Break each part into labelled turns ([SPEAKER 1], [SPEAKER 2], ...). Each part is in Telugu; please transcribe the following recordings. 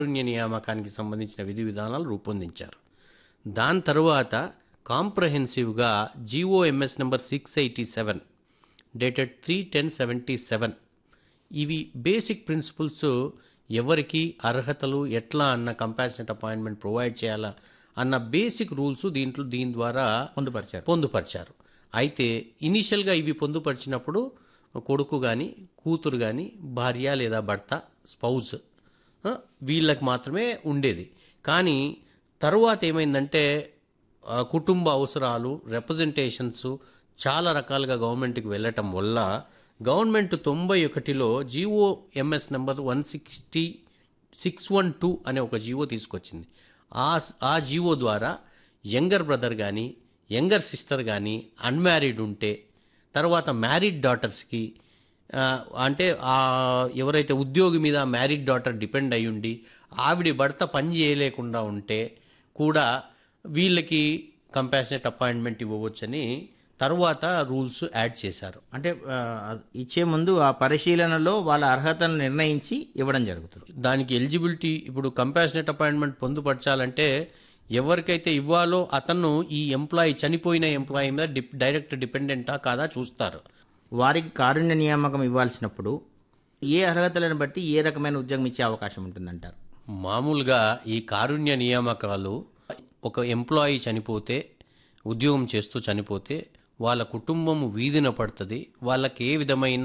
[SPEAKER 1] కారుణ్య నియామకానికి సంబంధించిన విధి విధానాలు రూపొందించారు దాని తరువాత కాంప్రహెన్సివ్గా G O M S number six eighty seven dated three ten seventy seven ఇవి బేసిక్ ప్రిన్సిపల్స్ ఎవరికి అర్హతలు ఎట్లా అన్న కంపాషనెట్ అపాయింట్మెంట్ ప్రొవైడ్ చేయాలా అన్న బేసిక్ రూల్స్ దీంట్లో దీని ద్వారా
[SPEAKER 2] పొందుపరిచారు
[SPEAKER 1] పొందుపరిచారు అయితే ఇనీషియల్గా ఇవి పొందుపరిచినప్పుడు కొడుకు కానీ కూతురు కానీ భార్య లేదా భర్త స్పౌజ్ ఆ, వీళ్ళకి మాత్రమే ఉండేది కానీ తరువాత ఏమైందంటే ఆ, కుటుంబ అవసరాలు రిప్రజెంటేషన్స్ చాలా రకాలుగా గవర్నమెంట్కి వెళ్ళటం వల్ల గవర్నమెంట్ తొంభై ఒకటిలో G O M S number one sixty six one two అనే ఒక జీవో తీసుకొచ్చింది ఆ ఆ జీవో ద్వారా యంగర్ బ్రదర్ కానీ యంగర్ సిస్టర్ కానీ అన్మ్యారీడ్ ఉంటే తర్వాత మ్యారీడ్ డాటర్స్కి ఆ, అంటే ఆ ఎవరైతే ఉద్యోగి మీద మ్యారీడ్ డాటర్ డిపెండ్ అయి ఉండి ఆవిడ భర్త పని చేయలేకుండా ఉంటే కూడా వీళ్ళకి కంపాషనెట్ అపాయింట్మెంట్ ఇవ్వవచ్చని తర్వాత రూల్స్ యాడ్ చేశారు
[SPEAKER 2] అంటే ఆ, ఇచ్చే ముందు ఆ పరిశీలనలో వాళ్ళ అర్హతను నిర్ణయించి ఇవ్వడం జరుగుతుంది
[SPEAKER 1] దానికి ఎలిజిబిలిటీ ఇప్పుడు కంపాషనెట్ అపాయింట్మెంట్ పొందుపరచాలంటే ఎవరికైతే ఇవ్వాలో అతను ఈ ఎంప్లాయీ చనిపోయిన ఎంప్లాయీ మీద డిప్ డైరెక్ట్ డిపెండెంటా కాదా చూస్తారు
[SPEAKER 2] వారికి కారుణ్య నియామకం ఇవ్వాల్సినప్పుడు ఏ అర్హతలను బట్టి ఏ రకమైన ఉద్యోగం ఇచ్చే అవకాశం ఉంటుందంటారు
[SPEAKER 1] మామూలుగా ఈ కారుణ్య నియామకాలు ఒక ఎంప్లాయీ చనిపోతే ఉద్యోగం చేస్తూ చనిపోతే వాళ్ళ కుటుంబం వీధిన పడుతుంది వాళ్ళకి ఏ విధమైన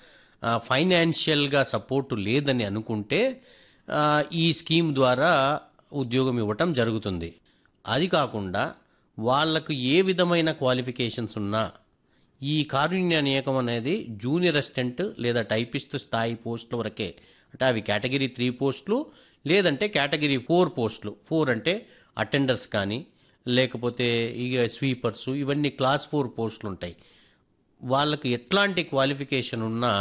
[SPEAKER 1] ఫైనాన్షియల్గా సపోర్టు లేదని అనుకుంటే ఆ, ఈ స్కీమ్ ద్వారా ఉద్యోగం ఇవ్వటం జరుగుతుంది అది కాకుండా వాళ్ళకు ఏ విధమైన క్వాలిఫికేషన్స్ ఉన్నా ఈ కారుణ్య నియామకం అనేది జూనియర్ అసిస్టెంట్ లేదా టైపిస్ట్ స్థాయి పోస్టుల వరకే అంటే అవి కేటగిరీ త్రీ పోస్టులు లేదంటే కేటగిరీ ఫోర్ పోస్టులు ఫోర్ అంటే అటెండర్స్ కానీ లేకపోతే ఇక స్వీపర్స్ ఇవన్నీ క్లాస్ ఫోర్ పోస్టులు ఉంటాయి వాళ్ళకు ఎట్లాంటి క్వాలిఫికేషన్ ఉన్నా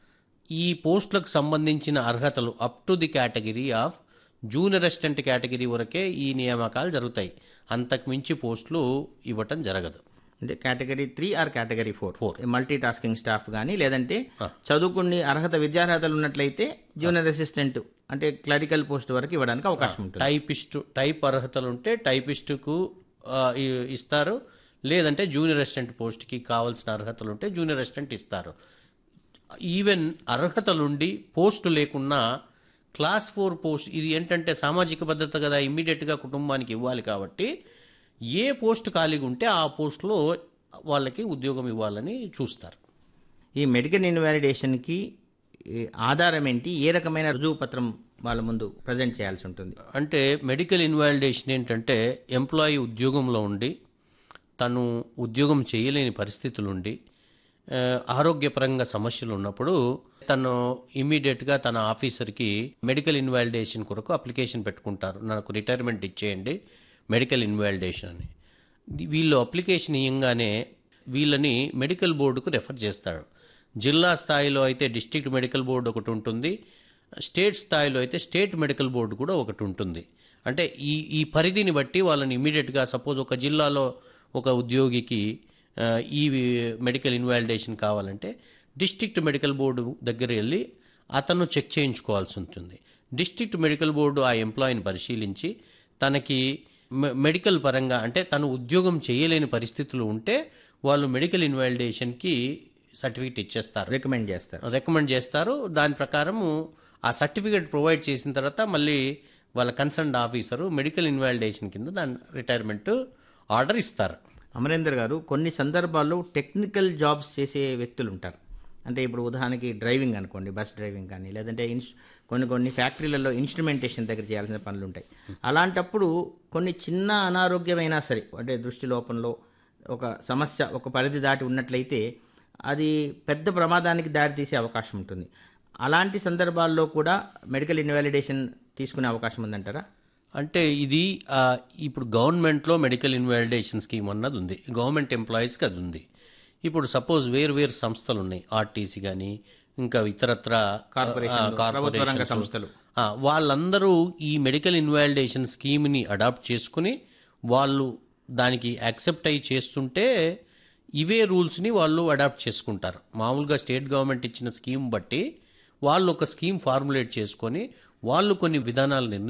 [SPEAKER 1] ఈ పోస్టులకు సంబంధించిన అర్హతలు up to the category of junior assistant category వరకే ఈ నియామకాలు జరుగుతాయి అంతకు మించి పోస్టులు ఇవ్వటం జరగదు
[SPEAKER 2] అంటే category three or category four multi tasking staff కానీ లేదంటే చదువుకుని అర్హత విద్యార్హతలు ఉన్నట్లయితే జూనియర్ అసిస్టెంట్ అంటే క్లరికల్ పోస్ట్ వరకు ఇవ్వడానికి అవకాశం ఉంటుంది
[SPEAKER 1] టైపిస్ట్ టైప్ అర్హతలు ఉంటే టైపిస్టుకు ఆ, ఇ- ఇస్తారు లేదంటే జూనియర్ అసిస్టెంట్ పోస్ట్కి కావాల్సిన అర్హతలు ఉంటే జూనియర్ అసిస్టెంట్ ఇస్తారు ఈవెన్ అర్హతలుండి పోస్టు లేకున్నా క్లాస్ ఫోర్ పోస్ట్ ఇది ఏంటంటే సామాజిక భద్రత కదా ఇమ్మీడియట్గా కుటుంబానికి ఇవ్వాలి కాబట్టి ఏ పోస్ట్ ఖాళీగా ఉంటే ఆ పోస్ట్లో వాళ్ళకి ఉద్యోగం ఇవ్వాలని చూస్తారు
[SPEAKER 2] ఈ మెడికల్ ఇన్వాలిడేషన్కి ఈ ఆధారం ఏంటి ఏ రకమైన రుజువు పత్రం వాళ్ళ ముందు ప్రజెంట్ చేయాల్సి ఉంటుంది
[SPEAKER 1] అంటే మెడికల్ ఇన్వాలిడేషన్ ఏంటంటే ఎంప్లాయీ ఉద్యోగంలో ఉండి తను ఉద్యోగం చేయలేని పరిస్థితులు ఉండి ఆ, ఆరోగ్యపరంగా సమస్యలు ఉన్నప్పుడు తను ఇమీడియట్గా తన ఆఫీసర్కి మెడికల్ ఇన్వాలిడేషన్ కొరకు అప్లికేషన్ పెట్టుకుంటారు నాకు రిటైర్మెంట్ ఇచ్చేయండి మెడికల్ ఇన్వాలిడేషన్ అని ది- వీళ్ళు అప్లికేషన్ ఇవ్వగానే వీళ్ళని మెడికల్ బోర్డుకు రెఫర్ చేస్తాడు జిల్లా స్థాయిలో అయితే డిస్ట్రిక్ట్ మెడికల్ బోర్డు ఒకటి ఉంటుంది స్టేట్ స్థాయిలో అయితే స్టేట్ మెడికల్ బోర్డు కూడా ఒకటి ఉంటుంది అంటే ఈ ఈ పరిధిని బట్టి వాళ్ళని ఇమీడియట్గా సపోజ్ ఒక జిల్లాలో ఒక ఉద్యోగికి ఆ, ఈ మెడికల్ ఇన్వాలిడేషన్ కావాలంటే డిస్ట్రిక్ట్ మెడికల్ బోర్డు దగ్గర వెళ్ళి అతను చెక్ చేయించుకోవాల్సి ఉంటుంది డిస్ట్రిక్ట్ మెడికల్ బోర్డు ఆ ఎంప్లాయీని పరిశీలించి తనకి మె- మెడికల్ పరంగా అంటే తను ఉద్యోగం చేయలేని పరిస్థితులు ఉంటే వాళ్ళు మెడికల్ ఇన్వాలిడేషన్కి సర్టిఫికేట్ ఇచ్చేస్తారు
[SPEAKER 2] రికమెండ్ చేస్తారు
[SPEAKER 1] రికమెండ్ చేస్తారు దాని ప్రకారము ఆ సర్టిఫికేట్ ప్రొవైడ్ చేసిన తర్వాత మళ్ళీ వాళ్ళ కన్సర్న్ ఆఫీసరు మెడికల్ ఇన్వాలిడేషన్ కింద దాని రిటైర్మెంట్ ఆర్డర్ ఇస్తారు
[SPEAKER 2] అమరేందర్ గారు కొన్ని సందర్భాల్లో టెక్నికల్ జాబ్స్ చేసే వ్యక్తులు ఉంటారు అంటే ఇప్పుడు ఉదాహరణకి డ్రైవింగ్ అనుకోండి బస్ డ్రైవింగ్ కానీ లేదంటే ఇన్స్ కొన్ని కొన్ని ఫ్యాక్టరీలలో ఇన్స్ట్రుమెంటేషన్ దగ్గర చేయాల్సిన పనులు ఉంటాయి అలాంటప్పుడు కొన్ని చిన్న అనారోగ్యమైనా సరే అంటే దృష్టి లోపంలో ఒక సమస్య ఒక పరిధి దాటి ఉన్నట్లయితే అది పెద్ద ప్రమాదానికి దారితీసే అవకాశం ఉంటుంది అలాంటి సందర్భాల్లో కూడా మెడికల్ ఇన్వాలిడేషన్ తీసుకునే అవకాశం ఉందంటారా
[SPEAKER 1] అంటే ఇది ఆ, ఇప్పుడు గవర్నమెంట్లో మెడికల్ ఇన్వాలిడేషన్ స్కీమ్ అన్నది ఉంది గవర్నమెంట్ ఎంప్లాయీస్కి అది ఉంది ఇప్పుడు సపోజ్ వేరు వేరు సంస్థలు ఉన్నాయి ఆర్టీసీ కానీ ఇంకా ఇతరత్ర
[SPEAKER 2] కార్పొరేషన్లు, ప్రభుత్వ రంగ సంస్థలు.
[SPEAKER 1] ఆ, వాళ్ళందరూ ఈ మెడికల్ ఇన్వాలిడేషన్ స్కీమ్ని అడాప్ట్ చేసుకుని వాళ్ళు దానికి యాక్సెప్ట్ అయ్యి చేస్తుంటే ఇవే రూల్స్ని వాళ్ళు అడాప్ట్ చేసుకుంటారు మామూలుగా స్టేట్ గవర్నమెంట్ ఇచ్చిన స్కీమ్ బట్టి వాళ్ళు ఒక స్కీమ్ ఫార్ములేట్ చేసుకొని వాళ్ళు కొన్ని విధానాలు నిర్ణయించుకుంటారు